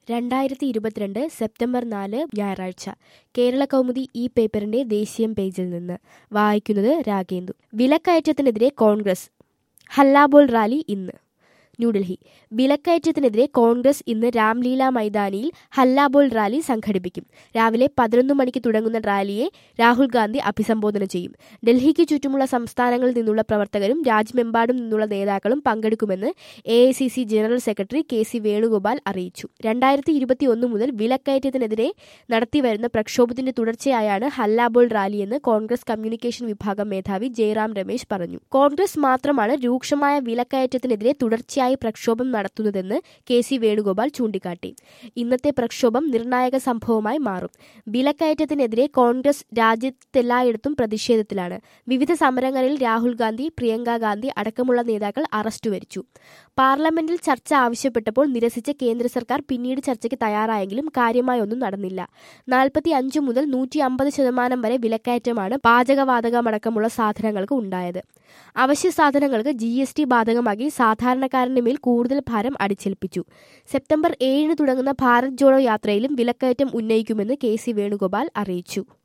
രണ്ടായിരത്തി ഇരുപത്തിരണ്ട് സെപ്റ്റംബർ നാല് ഞായറാഴ്ച കേരള കൗമുദി ഈ പേപ്പറിന്റെ ദേശീയം പേജിൽ നിന്ന് വായിക്കുന്നത് രാഗേന്ദു വിലക്കയറ്റത്തിനെതിരെ കോൺഗ്രസ് ഹല്ലാബോൾ റാലി ഇന്ന് ന്യൂഡൽഹി വിലക്കയറ്റത്തിനെതിരെ കോൺഗ്രസ് ഇന്ന് രാംലീല മൈതാനിയിൽ ഹല്ലാബോൾ റാലി സംഘടിപ്പിക്കും രാവിലെ പതിനൊന്ന് മണിക്ക് തുടങ്ങുന്ന റാലിയെ രാഹുൽ ഗാന്ധി അഭിസംബോധന ചെയ്യും ഡൽഹിക്ക് ചുറ്റുമുള്ള സംസ്ഥാനങ്ങളിൽ നിന്നുള്ള പ്രവർത്തകരും രാജ്യമെമ്പാടും നിന്നുള്ള നേതാക്കളും പങ്കെടുക്കുമെന്ന് A general secretary K C Venugopal അറിയിച്ചു രണ്ടായിരത്തി ഇരുപത്തി ഒന്ന് മുതൽ വിലക്കയറ്റത്തിനെതിരെ നടത്തിവരുന്ന പ്രക്ഷോഭത്തിന്റെ തുടർച്ചയായാണ് ഹല്ലാബോൾ റാലിയെന്ന് കോൺഗ്രസ് കമ്മ്യൂണിക്കേഷൻ വിഭാഗം മേധാവി ജയറാം രമേശ് പറഞ്ഞു കോൺഗ്രസ് മാത്രമാണ് രൂക്ഷമായ വിലക്കയറ്റത്തിനെതിരെ തുടർച്ചയായി പ്രക്ഷോഭം നടത്തുന്നതെന്ന് കെ സി വേണുഗോപാൽ ചൂണ്ടിക്കാട്ടി ഇന്നത്തെ പ്രക്ഷോഭം നിർണായക സംഭവമായി മാറും വിലക്കയറ്റത്തിനെതിരെ കോൺഗ്രസ് രാജ്യത്തെല്ലായിടത്തും പ്രതിഷേധത്തിലാണ് വിവിധ സമരങ്ങളിൽ രാഹുൽ ഗാന്ധി പ്രിയങ്ക ഗാന്ധി അടക്കമുള്ള നേതാക്കൾ അറസ്റ്റ് വരിച്ചു പാർലമെന്റിൽ ചർച്ച ആവശ്യപ്പെട്ടപ്പോൾ നിരസിച്ച കേന്ദ്ര സർക്കാർ പിന്നീട് ചർച്ചയ്ക്ക് തയ്യാറായെങ്കിലും കാര്യമായി ഒന്നും നടന്നില്ല നാൽപ്പത്തി അഞ്ച് മുതൽ നൂറ്റി അമ്പത് ശതമാനം വരെ വിലക്കയറ്റമാണ് പാചകവാതകമടക്കമുള്ള സാധനങ്ങൾക്ക് ഉണ്ടായത് അവശ്യ സാധനങ്ങൾക്ക് ജി എസ് ടി ബാധകമാക്കി സാധാരണക്കാരന്റെ മേൽ കൂടുതൽ ഭാരം അടിച്ചേൽപ്പിച്ചു സെപ്റ്റംബർ ഏഴിന് തുടങ്ങുന്ന ഭാരത് ജോഡോ യാത്രയിലും വിലക്കയറ്റം ഉന്നയിക്കുമെന്ന് കെ സി വേണുഗോപാൽ അറിയിച്ചു